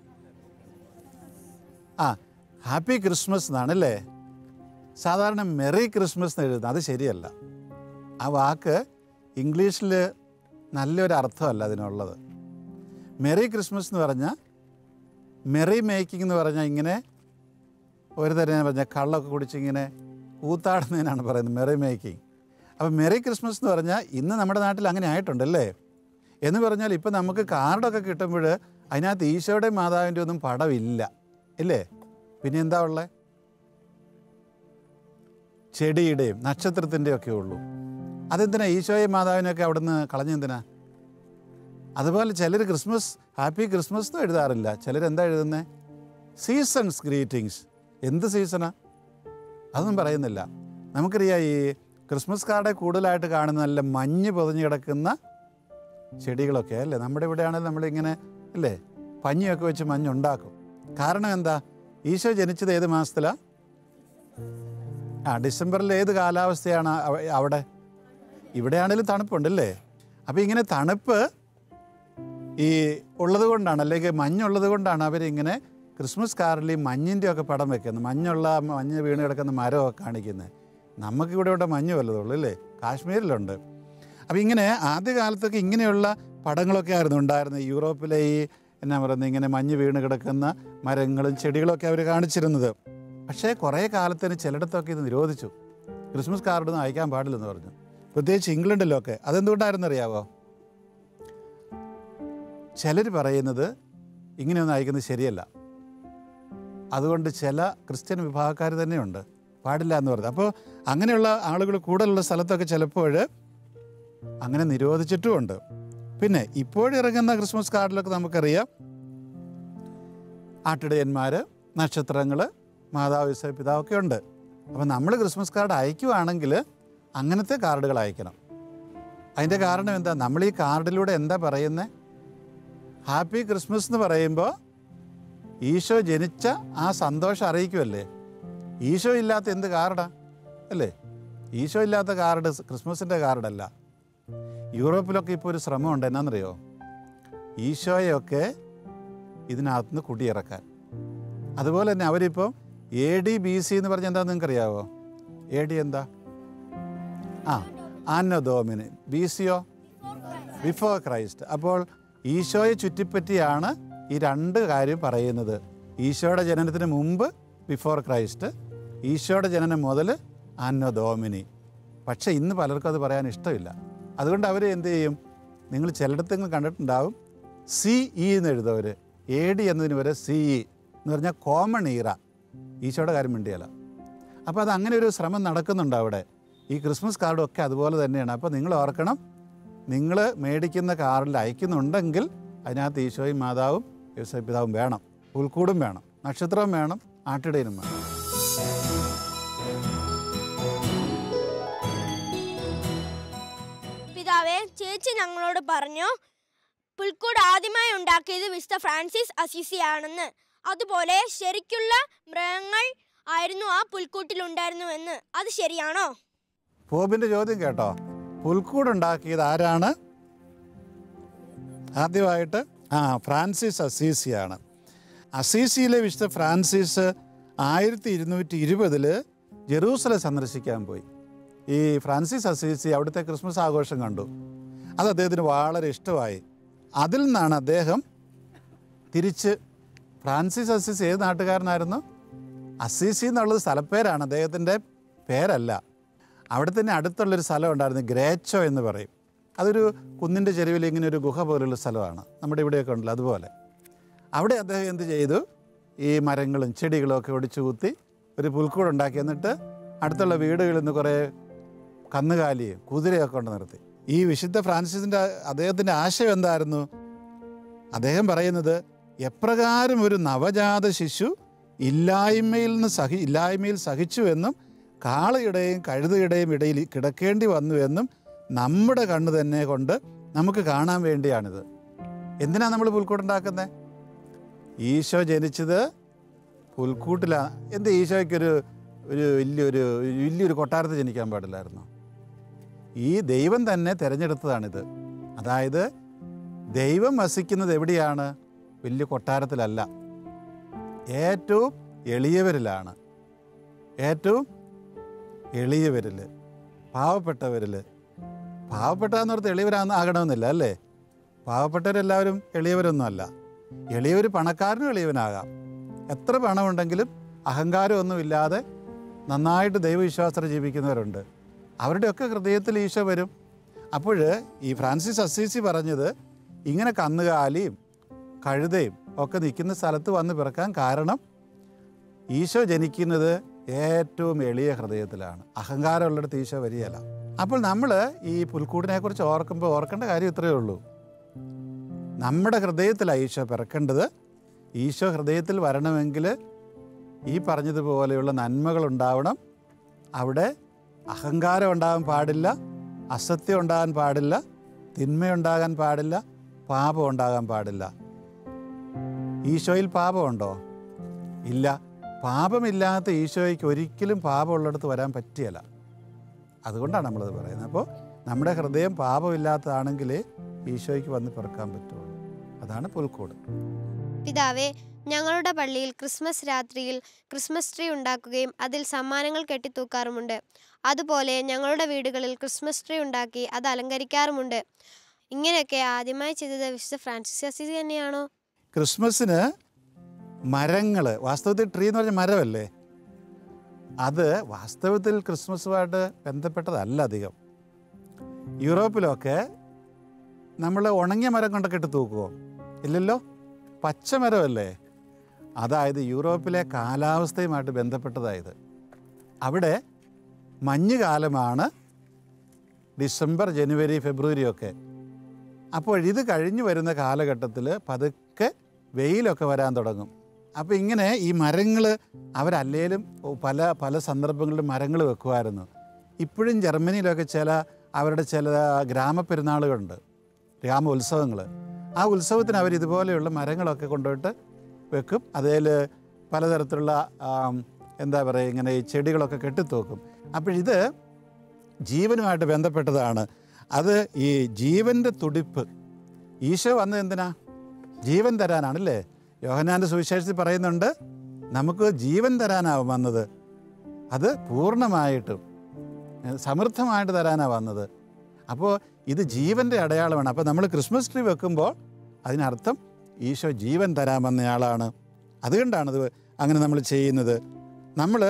ആ ഹാപ്പി ക്രിസ്മസ് എന്നാണല്ലേ സാധാരണ മെറി ക്രിസ്മസ് എന്ന് എഴുതുന്നത് അത് ശരിയല്ല ആ വാക്ക് ഇംഗ്ലീഷിൽ നല്ലൊരു അർത്ഥമല്ല അതിനുള്ളത് മെറി ക്രിസ്മസ് എന്ന് പറഞ്ഞാൽ മെറി മേക്കിംഗ് എന്ന് പറഞ്ഞാൽ ഇങ്ങനെ ഒരു തരം പറഞ്ഞാൽ കള്ളൊക്കെ കുടിച്ച് ഇങ്ങനെ കൂത്താടുന്നതിനാണ് പറയുന്നത് മെറി മേക്കിംഗ് അപ്പോൾ മെറി ക്രിസ്മസ് എന്ന് പറഞ്ഞാൽ ഇന്ന് നമ്മുടെ നാട്ടിൽ അങ്ങനെ ആയിട്ടുണ്ടല്ലേ എന്ന് പറഞ്ഞാൽ ഇപ്പം നമുക്ക് കാർഡൊക്കെ കിട്ടുമ്പോൾ അതിനകത്ത് ഈശോയുടെയും മാതാവിൻ്റെ ഒന്നും പടമില്ല ഇല്ലേ പിന്നെ എന്താ ഉള്ളത് ചെടിയുടെയും നക്ഷത്രത്തിൻ്റെയും ഒക്കെ ഉള്ളൂ അതെന്തിനാ ഈശോയും മാതാവിനെയൊക്കെ അവിടുന്ന് കളഞ്ഞെന്തിനാ അതുപോലെ ചിലർ ക്രിസ്മസ് ഹാപ്പി ക്രിസ്മസ് എന്നും എഴുതാറില്ല ചിലർ എന്താ എഴുതുന്നത് സീസൺസ് ഗ്രീറ്റിങ്സ് എന്ത് സീസണാ അതൊന്നും പറയുന്നില്ല നമുക്കറിയാം ഈ ക്രിസ്മസ് കാർഡ് കൂടുതലായിട്ട് കാണുന്ന നല്ല മഞ്ഞ് പൊതിഞ്ഞ് കിടക്കുന്ന ചെടികളൊക്കെ അല്ലേ നമ്മുടെ ഇവിടെയാണെങ്കിൽ നമ്മളിങ്ങനെ അല്ലേ പഞ്ഞിയൊക്കെ വെച്ച് മഞ്ഞുണ്ടാക്കും കാരണം എന്താ ഈശോ ജനിച്ചത് ഏത് മാസത്തിലാണ് ആ ഡിസംബറിൽ ഏത് കാലാവസ്ഥയാണ് അവ- അവിടെ ഇവിടെയാണെങ്കിലും തണുപ്പുണ്ടല്ലേ അപ്പോൾ ഇങ്ങനെ തണുപ്പ് ഈ ഉള്ളത് കൊണ്ടാണ് അല്ലെങ്കിൽ മഞ്ഞുള്ളത് കൊണ്ടാണ് അവരിങ്ങനെ ക്രിസ്മസ് കാറിൽ ഈ മഞ്ഞിൻ്റെ ഒക്കെ പടം വെക്കുന്നത് മഞ്ഞുള്ള മഞ്ഞ് വീണ് കിടക്കുന്ന മരമൊക്കെ കാണിക്കുന്നത് നമുക്കിവിടെ ഇവിടെ മഞ്ഞ് വല്ലതുള്ളൂ അല്ലേ കാശ്മീരിലുണ്ട് അപ്പോൾ ഇങ്ങനെ ആദ്യകാലത്തൊക്കെ ഇങ്ങനെയുള്ള പടങ്ങളൊക്കെ ആയിരുന്നു ഉണ്ടായിരുന്നത് യൂറോപ്പിലെ ഈ എന്നാ പറയുന്നത് ഇങ്ങനെ മഞ്ഞ് വീണ് കിടക്കുന്ന മരങ്ങളും ചെടികളൊക്കെ അവർ കാണിച്ചിരുന്നത് പക്ഷേ കുറേ കാലത്തിന് ചിലയിടത്തൊക്കെ ഇത് നിരോധിച്ചു ക്രിസ്മസ് കാർഡൊന്നും അയക്കാൻ പാടില്ലെന്ന് പറഞ്ഞു പ്രത്യേകിച്ച് ഇംഗ്ലണ്ടിലൊക്കെ അതെന്തുകൊണ്ടായിരുന്നു അറിയാവോ ചിലർ പറയുന്നത് ഇങ്ങനെയൊന്നും അയക്കുന്നത് ശരിയല്ല അതുകൊണ്ട് ചില ക്രിസ്ത്യൻ വിഭാഗക്കാർ തന്നെയുണ്ട് പാടില്ല എന്ന് പറഞ്ഞു അപ്പോൾ അങ്ങനെയുള്ള ആളുകൾ കൂടുതലുള്ള സ്ഥലത്തൊക്കെ ചിലപ്പോൾ അങ്ങനെ നിരോധിച്ചിട്ടുമുണ്ട് പിന്നെ ഇപ്പോഴിറങ്ങുന്ന ക്രിസ്മസ് കാർഡിലൊക്കെ നമുക്കറിയാം ആട്ടിടയന്മാർ നക്ഷത്രങ്ങൾ മാതാവ് യേശു, പിതാവൊക്കെ ഉണ്ട് അപ്പോൾ നമ്മൾ ക്രിസ്മസ് കാർഡ് അയക്കുവാണെങ്കിൽ അങ്ങനത്തെ കാർഡുകൾ അയക്കണം അതിൻ്റെ കാരണം എന്താ നമ്മൾ ഈ കാർഡിലൂടെ എന്താ പറയുന്നത് ഹാപ്പി ക്രിസ്മസ് എന്ന് പറയുമ്പോൾ ഈശോ ജനിച്ച ആ സന്തോഷം അറിയിക്കുമല്ലേ ഈശോ ഇല്ലാത്ത എന്ത് കാർഡാ അല്ലേ ഈശോ ഇല്ലാത്ത കാർഡ് ക്രിസ്മസിൻ്റെ കാർഡല്ല യൂറോപ്പിലൊക്കെ ഇപ്പോൾ ഒരു ശ്രമമുണ്ട് എന്നാണെന്നറിയോ ഈശോയൊക്കെ ഇതിനകത്തുനിന്ന് കുടിയിറക്കാൻ അതുപോലെ തന്നെ അവരിപ്പം എ ഡി ബി സി എന്ന് പറഞ്ഞാൽ എന്താ നിങ്ങൾക്ക് അറിയാവോ എ ഡി എന്താ ആ ആന്നോ ഡോമിന് ബി സിയോ ബിഫോർ ക്രൈസ്റ്റ് അപ്പോൾ ഈശോയെ ചുറ്റിപ്പറ്റിയാണ് ഈ രണ്ട് കാര്യം പറയുന്നത് ഈശോയുടെ ജനനത്തിന് മുമ്പ് ബിഫോർ ക്രൈസ്റ്റ് ഈശോയുടെ ജനനം മുതൽ ആന്നോ ഡോമിനി പക്ഷേ ഇന്ന് പലർക്കും അത് പറയാൻ ഇഷ്ടമില്ല അതുകൊണ്ട് അവർ എന്ത് ചെയ്യും നിങ്ങൾ ചിലയിടത്തെങ്കിലും കണ്ടിട്ടുണ്ടാവും സി ഇ എന്ന് എഴുതവർ എ ഡി എന്നതിന് വരെ സി ഇ എന്ന് പറഞ്ഞാൽ കോമൺ ഈറ ഈശോയുടെ കാര്യം വേണ്ടിയല്ല അപ്പോൾ അത് അങ്ങനെ ഒരു ശ്രമം നടക്കുന്നുണ്ട് അവിടെ ഈ ക്രിസ്മസ് കാർഡും ഒക്കെ അതുപോലെ തന്നെയാണ് അപ്പോൾ നിങ്ങൾ ഓർക്കണം നിങ്ങൾ മേടിക്കുന്ന കാർഡിൽ അയക്കുന്നുണ്ടെങ്കിൽ അതിനകത്ത് ഈശോയും മാതാവും യേശോ പിതാവും വേണം പുൽക്കൂടും വേണം നക്ഷത്രവും വേണം ആട്ടിടയനും വേണം പിതാവേ ചേച്ചി ഞങ്ങളോട് പറഞ്ഞു പുൽക്കൂട് ആദ്യമായി ഉണ്ടാക്കിയത് വിശുദ്ധ ഫ്രാൻസിസ് അസിസി ആണെന്ന് അതുപോലെ ശരിക്കുള്ള മൃഗങ്ങൾ ആയിരുന്നു ആ പുൽക്കൂട്ടിൽ ഉണ്ടായിരുന്നുവെന്ന് അത് ശരിയാണോ പോപ്പിൻ്റെ ചോദ്യം കേട്ടോ പുൽക്കൂടുണ്ടാക്കിയത് ആരാണ് ആദ്യമായിട്ട് ആ ഫ്രാൻസിസ് അസീസിയാണ് അസീസിയിലെ വിശുദ്ധ ഫ്രാൻസിസ് ആയിരത്തി ഇരുന്നൂറ്റി ഇരുപതിൽ ജെറൂസലം സന്ദർശിക്കാൻ പോയി ഈ ഫ്രാൻസിസ് അസീസി അവിടുത്തെ ക്രിസ്മസ് ആഘോഷം കണ്ടു അത് അദ്ദേഹത്തിന് വളരെ ഇഷ്ടമായി അതിൽ നിന്നാണ് അദ്ദേഹം തിരിച്ച് ഫ്രാൻസിസ് അസീസ് ഏത് നാട്ടുകാരനായിരുന്നു അസീസി എന്നുള്ളത് സ്ഥലപ്പേരാണ് അദ്ദേഹത്തിൻ്റെ പേരല്ല അവിടെ തന്നെ അടുത്തുള്ളൊരു സ്ഥലം ഉണ്ടായിരുന്നു ഗ്രേച്ചോ എന്ന് പറയും അതൊരു കുന്നിൻ്റെ ചെരുവിൽ ഇങ്ങനെ ഒരു ഗുഹ പോലുള്ള സ്ഥലമാണ് നമ്മുടെ ഇവിടെയൊക്കെ ഉണ്ടല്ലോ അതുപോലെ അവിടെ അദ്ദേഹം എന്ത് ചെയ്തു ഈ മരങ്ങളും ചെടികളും ഒക്കെ ഒടിച്ചു കുത്തി ഒരു പുൽക്കൂട് ഉണ്ടാക്കി എന്നിട്ട് അടുത്തുള്ള വീടുകളിൽ നിന്ന് കുറേ കന്നുകാലിയും കുതിരയൊക്കെ കൊണ്ട് നിർത്തി ഈ വിശുദ്ധ ഫ്രാൻസിസിൻ്റെ അദ്ദേഹത്തിൻ്റെ ആശയം എന്തായിരുന്നു അദ്ദേഹം പറയുന്നത് എപ്രകാരം ഒരു നവജാത ശിശു ഇല്ലായ്മയിൽ നിന്ന് സഹി ഇല്ലായ്മയിൽ സഹിച്ചുവെന്നും കാളയുടെയും കഴുതയുടെയും ഇടയിൽ കിടക്കേണ്ടി വന്നുവെന്നും നമ്മുടെ കണ്ണ് തന്നെ കൊണ്ട് നമുക്ക് കാണാൻ വേണ്ടിയാണിത് എന്തിനാണ് നമ്മൾ പുൽക്കൂട്ടുണ്ടാക്കുന്നത് ഈശോ ജനിച്ചത് പുൽക്കൂട്ടിലാണ് എന്ത് ഈശോയ്ക്കൊരു ഒരു വലിയൊരു വലിയൊരു കൊട്ടാരത്തിൽ ജനിക്കാൻ പാടില്ലായിരുന്നു ഈ ദൈവം തന്നെ തിരഞ്ഞെടുത്തതാണിത് അതായത് ദൈവം വസിക്കുന്നത് എവിടെയാണ് വലിയ കൊട്ടാരത്തിലല്ല ഏറ്റവും എളിയവരിലാണ് ഏറ്റവും എളിയവരിൽ പാവപ്പെട്ടവരിൽ പാവപ്പെട്ടതെന്ന് ഓർത്ത് എളിയവരാന്ന് ആകണമെന്നില്ല അല്ലേ പാവപ്പെട്ടവരെല്ലാവരും എളിയവരൊന്നുമല്ല എളിയവർ പണക്കാരനും എളിയവനാകാം എത്ര പണമുണ്ടെങ്കിലും അഹങ്കാരമൊന്നുമില്ലാതെ നന്നായിട്ട് ദൈവവിശ്വാസത്തിൽ ജീവിക്കുന്നവരുണ്ട് അവരുടെയൊക്കെ ഹൃദയത്തിൽ ഈശോ വരും അപ്പോൾ ഈ ഫ്രാൻസിസ് അസീസി പറഞ്ഞത് ഇങ്ങനെ കന്നുകാലിയും കഴുതയും ഒക്കെ നിൽക്കുന്ന സ്ഥലത്ത് വന്ന് പിറക്കാൻ കാരണം ഈശോ ജനിക്കുന്നത് ഏറ്റവും എളിയ ഹൃദയത്തിലാണ് അഹങ്കാരമുള്ളിടത്ത് ഈശോ വരികയല്ല അപ്പോൾ നമ്മൾ ഈ പുൽക്കൂടിനെക്കുറിച്ച് ഓർക്കുമ്പോൾ ഓർക്കേണ്ട കാര്യം ഇത്രയേ ഉള്ളൂ നമ്മുടെ ഹൃദയത്തിലാണ് ഈശോ പിറക്കേണ്ടത് ഈശോ ഹൃദയത്തിൽ വരണമെങ്കിൽ ഈ പറഞ്ഞതുപോലെയുള്ള നന്മകൾ ഉണ്ടാവണം അവിടെ അഹങ്കാരം ഉണ്ടാകാൻ പാടില്ല അസത്യം ഉണ്ടാകാൻ പാടില്ല തിന്മയുണ്ടാകാൻ പാടില്ല പാപം ഉണ്ടാകാൻ പാടില്ല ഈശോയിൽ പാപമുണ്ടോ ഇല്ല പാപമില്ലാത്ത ഈശോയ്ക്ക് ഒരിക്കലും പാപമുള്ളിടത്ത് വരാൻ പറ്റിയല്ല അതുകൊണ്ടാണ് നമ്മളത് പറയുന്നത് അപ്പോൾ നമ്മുടെ ഹൃദയം പാപമില്ലാത്തതാണെങ്കിലേ ഈശോയ്ക്ക് വന്ന് പിറക്കാൻ പറ്റുള്ളൂ അതാണ് പുൽക്കൂട് പിതാവേ ഞങ്ങളുടെ പള്ളിയിൽ ക്രിസ്മസ് രാത്രിയിൽ ക്രിസ്മസ് ട്രീ ഉണ്ടാക്കുകയും അതിൽ സമ്മാനങ്ങൾ കെട്ടിത്തൂക്കാറുമുണ്ട് അതുപോലെ ഞങ്ങളുടെ വീടുകളിൽ ക്രിസ്മസ് ട്രീ ഉണ്ടാക്കി അത് അലങ്കരിക്കാറുമുണ്ട് ഇങ്ങനെയൊക്കെ ആദ്യമായി ചെയ്തത് വിശുദ്ധ ഫ്രാൻസിസ് അസീസി തന്നെയാണോ ക്രിസ്മസിന് മരങ്ങൾ വാസ്തവത്തിൽ ട്രീ എന്ന് പറഞ്ഞ മരമല്ലേ അത് വാസ്തവത്തിൽ ക്രിസ്മസുമായിട്ട് ബന്ധപ്പെട്ടതല്ല അധികം യൂറോപ്പിലൊക്കെ നമ്മൾ ഉണങ്ങിയ മരം കൊണ്ടൊക്കെ ഇട്ട് തൂക്കുമോ ഇല്ലല്ലോ പച്ചമരമല്ലേ അതായത് യൂറോപ്പിലെ കാലാവസ്ഥയുമായിട്ട് ബന്ധപ്പെട്ടതായത് അവിടെ മഞ്ഞുകാലമാണ് ഡിസംബർ ജനുവരി ഫെബ്രുവരി ഒക്കെ അപ്പോൾ ഇത് കഴിഞ്ഞു വരുന്ന കാലഘട്ടത്തിൽ പതുക്കെ വെയിലൊക്കെ വരാൻ തുടങ്ങും അപ്പോൾ ഇങ്ങനെ ഈ മരങ്ങൾ അവരല്ലേലും പല പല സന്ദർഭങ്ങളിലും മരങ്ങൾ വെക്കുമായിരുന്നു ഇപ്പോഴും ജർമ്മനിയിലൊക്കെ ചില അവരുടെ ചില ഗ്രാമപ്പെരുന്നാളുകളുണ്ട് ഗ്രാമ ഉത്സവങ്ങൾ ആ ഉത്സവത്തിന് അവർ ഇതുപോലെയുള്ള മരങ്ങളൊക്കെ കൊണ്ടുപോയിട്ട് വെക്കും അതിൽ പലതരത്തിലുള്ള ആം, എന്താ പറയുക ഇങ്ങനെ ഈ ചെടികളൊക്കെ കെട്ടിത്തൂക്കും അപ്പോഴിത് ജീവനുമായിട്ട് ബന്ധപ്പെട്ടതാണ് അത് ഈ ജീവൻ്റെ തുടിപ്പ് ഈശോ വന്നത് എന്തിനാ ജീവൻ തരാനാണല്ലേ യോഹനാൻ്റെ സുവിശേഷത്തിൽ പറയുന്നുണ്ട് നമുക്ക് ജീവൻ തരാനാവും വന്നത് അത് പൂർണ്ണമായിട്ടും ഏ, സമൃദ്ധമായിട്ട് തരാനാണ് വന്നത് അപ്പോൾ ഇത് ജീവൻ്റെ അടയാളമാണ് അപ്പോൾ നമ്മൾ ക്രിസ്മസ് ട്രീ വെക്കുമ്പോൾ അതിനർത്ഥം ഈശോ ജീവൻ തരാൻ വന്നയാളാണ് അതുകൊണ്ടാണത് അങ്ങനെ നമ്മൾ ചെയ്യുന്നത് നമ്മൾ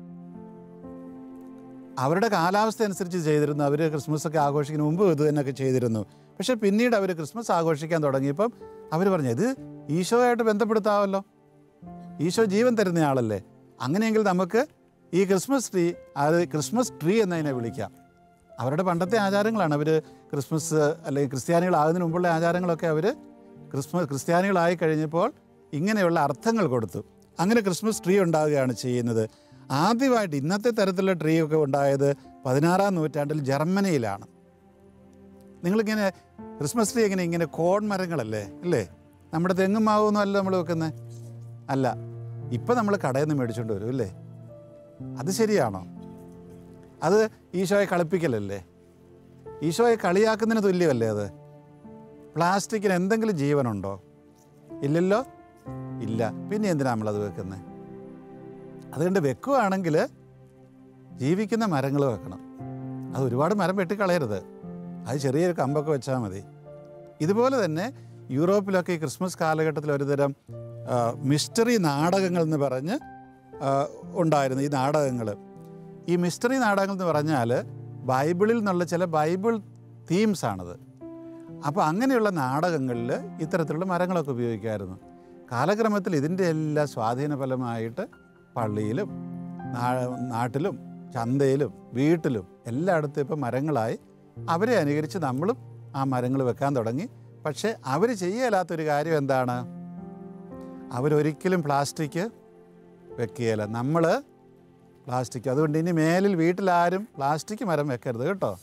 അവരുടെ കാലാവസ്ഥ അനുസരിച്ച് ചെയ്തിരുന്നു അവർ ക്രിസ്മസ് ഒക്കെ ആഘോഷിക്കുന്ന മുമ്പ് ഇത് തന്നെയൊക്കെ ചെയ്തിരുന്നു പക്ഷേ പിന്നീട് അവർ ക്രിസ്മസ് ആഘോഷിക്കാൻ തുടങ്ങിയപ്പം അവർ പറഞ്ഞു ഇത് ഈശോയായിട്ട് ബന്ധപ്പെടുത്താമല്ലോ ഈശോ ജീവൻ തരുന്നയാളല്ലേ അങ്ങനെയെങ്കിൽ നമുക്ക് ഈ ക്രിസ്മസ് ട്രീ അത് ക്രിസ്മസ് ട്രീ എന്നതിനെ വിളിക്കാം അവരുടെ പണ്ടത്തെ ആചാരങ്ങളാണ് അവർ ക്രിസ്മസ് അല്ലെങ്കിൽ ക്രിസ്ത്യാനികളാകുന്നതിന് മുമ്പുള്ള ആചാരങ്ങളൊക്കെ അവർ ക്രിസ്മസ് ക്രിസ്ത്യാനികളായി കഴിഞ്ഞപ്പോൾ ഇങ്ങനെയുള്ള അർത്ഥങ്ങൾ കൊടുത്തു അങ്ങനെ ക്രിസ്മസ് ട്രീ ഉണ്ടാവുകയാണ് ചെയ്യുന്നത് ആദ്യമായിട്ട് ഇന്നത്തെ തരത്തിലുള്ള ട്രീ ഒക്കെ ഉണ്ടായത് പതിനാറാം നൂറ്റാണ്ടിൽ ജർമ്മനിയിലാണ് നിങ്ങളിങ്ങനെ ക്രിസ്മസ് ട്രീ എങ്ങനെ ഇങ്ങനെ കോൺ മരങ്ങളല്ലേ അല്ലേ നമ്മുടെ തെങ്ങും മാവൊന്നും അല്ല നമ്മൾ വെക്കുന്നത് അല്ല ഇപ്പം നമ്മൾ കടയിൽ നിന്ന് മേടിച്ചുകൊണ്ട് വരും അല്ലേ അത് ശരിയാണോ അത് ഈശോയെ കളിപ്പിക്കലല്ലേ ഈശോയെ കളിയാക്കുന്നതിന് തുല്യമല്ലേ അത് പ്ലാസ്റ്റിക്കിന് എന്തെങ്കിലും ജീവനുണ്ടോ ഇല്ലല്ലോ ഇല്ല പിന്നെ എന്തിനാ നമ്മളത് വെക്കുന്നത് അതുകൊണ്ട് വെക്കുകയാണെങ്കിൽ ജീവിക്കുന്ന മരങ്ങൾ വെക്കണം അത് ഒരുപാട് മരം വെട്ടിക്കളയരുത് അത് ചെറിയൊരു കമ്പൊക്കെ വെച്ചാൽ മതി ഇതുപോലെ തന്നെ യൂറോപ്പിലൊക്കെ ഈ ക്രിസ്മസ് കാലഘട്ടത്തിൽ ഒരുതരം ആ, മിസ്റ്ററി നാടകങ്ങൾ എന്ന് പറഞ്ഞ് ആ, ഉണ്ടായിരുന്നു ഈ നാടകങ്ങൾ ഈ മിസ്റ്ററി നാടകങ്ങൾ എന്ന് പറഞ്ഞാൽ ബൈബിളിൽ നിന്നുള്ള ചില ബൈബിൾ തീംസ് ആണത് അപ്പോൾ അങ്ങനെയുള്ള നാടകങ്ങളിൽ ഇത്തരത്തിലുള്ള മരങ്ങളൊക്കെ ഉപയോഗിക്കാമായിരുന്നു കാലക്രമത്തിൽ ഇതിൻ്റെ എല്ലാ സ്വാധീന ഫലമായിട്ട് പള്ളിയിലും നാ- നാട്ടിലും ചന്തയിലും വീട്ടിലും എല്ലായിടത്തും ഇപ്പം മരങ്ങളായി അവരെ അനുകരിച്ച് നമ്മളും ആ മരങ്ങൾ വെക്കാൻ തുടങ്ങി പക്ഷേ അവർ ചെയ്യലാത്തൊരു കാര്യം എന്താണ് അവരൊരിക്കലും പ്ലാസ്റ്റിക് വെക്കുകയില്ല നമ്മൾ പ്ലാസ്റ്റിക് അതുകൊണ്ട് ഇനി മേലിൽ വീട്ടിലാരും പ്ലാസ്റ്റിക് മരം വെക്കരുത് കേട്ടോ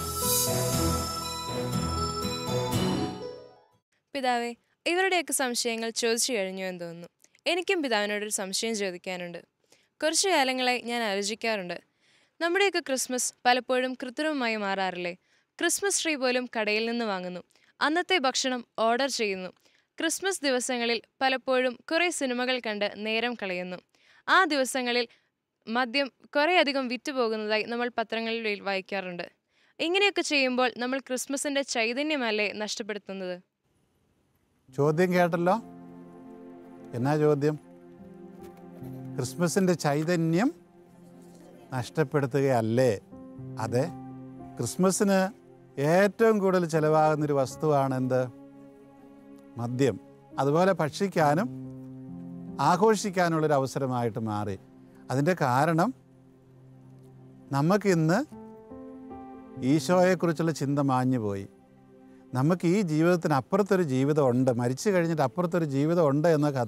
പിതാവേ ഇവരുടെയൊക്കെ സംശയങ്ങൾ ചോദിച്ചു കഴിഞ്ഞു എന്ന് തോന്നുന്നു എനിക്കും പിതാവിനോടൊരു സംശയം ചോദിക്കാനുണ്ട് കുറച്ചു കാലങ്ങളായി ഞാൻ ആലോചിക്കാറുണ്ട് നമ്മുടെയൊക്കെ ക്രിസ്മസ് പലപ്പോഴും കൃത്രിമമായി മാറാറില്ലേ ക്രിസ്മസ് ട്രീ പോലും കടയിൽ നിന്ന് വാങ്ങുന്നു അന്നത്തെ ഭക്ഷണം ഓർഡർ ചെയ്യുന്നു ക്രിസ്മസ് ദിവസങ്ങളിൽ പലപ്പോഴും കുറേ സിനിമകൾ കണ്ട് നേരം കളയുന്നു ആ ദിവസങ്ങളിൽ മദ്യം കുറേയധികം വിറ്റുപോകുന്നതായി നമ്മൾ പത്രങ്ങളിൽ വായിക്കാറുണ്ട് ഇങ്ങനെയൊക്കെ ചെയ്യുമ്പോൾ നമ്മൾ ക്രിസ്മസിൻ്റെ ചൈതന്യമല്ലേ നഷ്ടപ്പെടുത്തുന്നത് ചോദ്യം കേട്ടല്ലോ എന്നാ ചോദ്യം ക്രിസ്മസിൻ്റെ ചൈതന്യം നഷ്ടപ്പെടുത്തുകയല്ലേ അതെ ക്രിസ്മസിന് ഏറ്റവും കൂടുതൽ ചിലവാകുന്നൊരു വസ്തുവാണ് എന്ത് മദ്യം അതുപോലെ ഭക്ഷിക്കാനും ആഘോഷിക്കാനുള്ളൊരു അവസരമായിട്ട് മാറി അതിൻ്റെ കാരണം നമുക്കിന്ന് ഈശോയെക്കുറിച്ചുള്ള ചിന്ത മാഞ്ഞു പോയി നമുക്ക് ഈ ജീവിതത്തിന് അപ്പുറത്തൊരു ജീവിതം ഉണ്ട് മരിച്ചു കഴിഞ്ഞിട്ട് അപ്പുറത്തൊരു ജീവിതം ഉണ്ട് എന്ന കഥ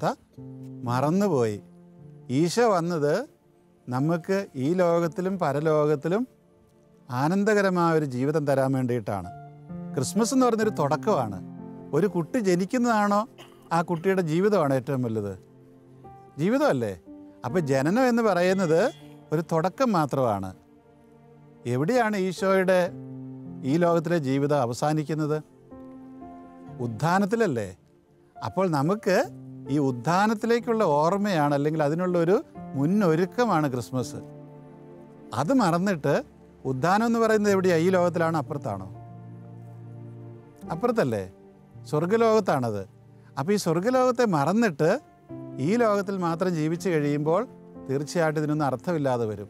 മറന്നുപോയി ഈശോ വന്നത് നമുക്ക് ഈ ലോകത്തിലും പരലോകത്തിലും ആനന്ദകരമായ ഒരു ജീവിതം തരാൻ വേണ്ടിയിട്ടാണ് ക്രിസ്മസ് എന്ന് പറയുന്നൊരു തുടക്കമാണ് ഒരു കുട്ടി ജനിക്കുന്നതാണോ ആ കുട്ടിയുടെ ജീവിതമാണ് ഏറ്റവും വലുത് ജീവിതമല്ലേ അപ്പോൾ ജനനം എന്ന് പറയുന്നത് ഒരു തുടക്കം മാത്രമാണ് എവിടെയാണ് ഈശോയുടെ ഈ ലോകത്തിലെ ജീവിതം അവസാനിക്കുന്നത് ഉദ്ധാനത്തിലല്ലേ അപ്പോൾ നമുക്ക് ഈ ഉദ്ധാനത്തിലേക്കുള്ള ഓർമ്മയാണ് അല്ലെങ്കിൽ അതിനുള്ള ഒരു മുന്നൊരുക്കമാണ് ക്രിസ്മസ് അത് മറന്നിട്ട് ഉദ്ധാനം എന്ന് പറയുന്നത് എവിടെയാണ് ഈ ലോകത്തിലാണോ അപ്പുറത്താണോ അപ്പുറത്തല്ലേ സ്വർഗലോകത്താണത് അപ്പോൾ ഈ സ്വർഗലോകത്തെ മറന്നിട്ട് ഈ ലോകത്തിൽ മാത്രം ജീവിച്ചു കഴിയുമ്പോൾ തീർച്ചയായിട്ടും ഇതിനൊന്നും അർത്ഥമില്ലാതെ വരും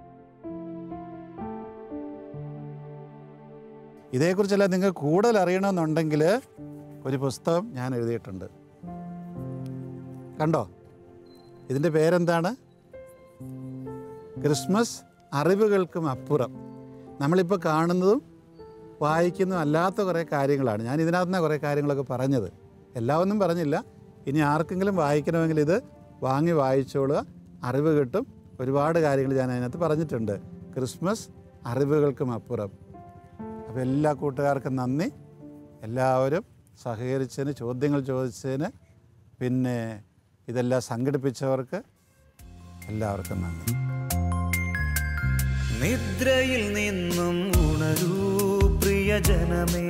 ഇതേക്കുറിച്ചെല്ലാം നിങ്ങൾ കൂടുതൽ അറിയണമെന്നുണ്ടെങ്കിൽ ഒരു പുസ്തകം ഞാൻ എഴുതിയിട്ടുണ്ട് കണ്ടോ ഇതിൻ്റെ പേരെന്താണ് ക്രിസ്മസ് അറിവുകൾക്കും അപ്പുറം നമ്മളിപ്പോൾ കാണുന്നതും വായിക്കുന്നതും അല്ലാത്ത കുറേ കാര്യങ്ങളാണ് ഞാൻ ഇതിനകത്ത് നിന്ന് കുറേ കാര്യങ്ങളൊക്കെ പറഞ്ഞത് എല്ലാം ഒന്നും പറഞ്ഞില്ല ഇനി ആർക്കെങ്കിലും വായിക്കണമെങ്കിൽ ഇത് വാങ്ങി വായിച്ചോളുക അറിവ് കിട്ടും ഒരുപാട് കാര്യങ്ങൾ ഞാൻ അതിനകത്ത് പറഞ്ഞിട്ടുണ്ട് ക്രിസ്മസ് അറിവുകൾക്കും അപ്പുറം അപ്പോൾ എല്ലാ കൂട്ടുകാർക്കും നന്ദി എല്ലാവരും സഹകരിച്ചതിന് ചോദ്യങ്ങൾ ചോദിച്ചതിന് പിന്നെ ഇതെല്ലാം സംഘടിപ്പിച്ചവർക്ക് എല്ലാവർക്കും നന്ദി നിദ്രയിൽ നിന്നും ഉണരൂ പ്രിയജനമേ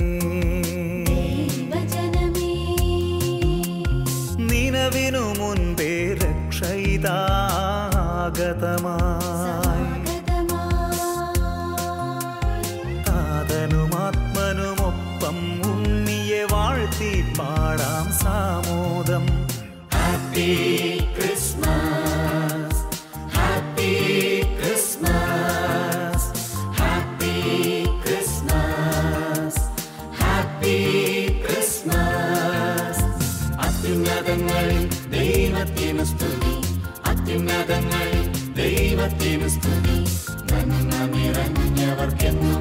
നിലവിനു മുൻപേ രക്ഷയിതാഗതമായി താതനും ആത്മനുമൊപ്പം ഉണ്ണിയെ വാഴ്ത്തി പാടാം സാമോദം happy Christmas happy Christmas happy Christmas happy Christmas അത്യുന്നതങ്ങളിൽ ദൈവത്തിനു സ്തുതി അത്യുന്നതങ്ങളിൽ ദൈവത്തിനു സ്തുതി നന്മ നിറഞ്ഞവർക്കെന്നും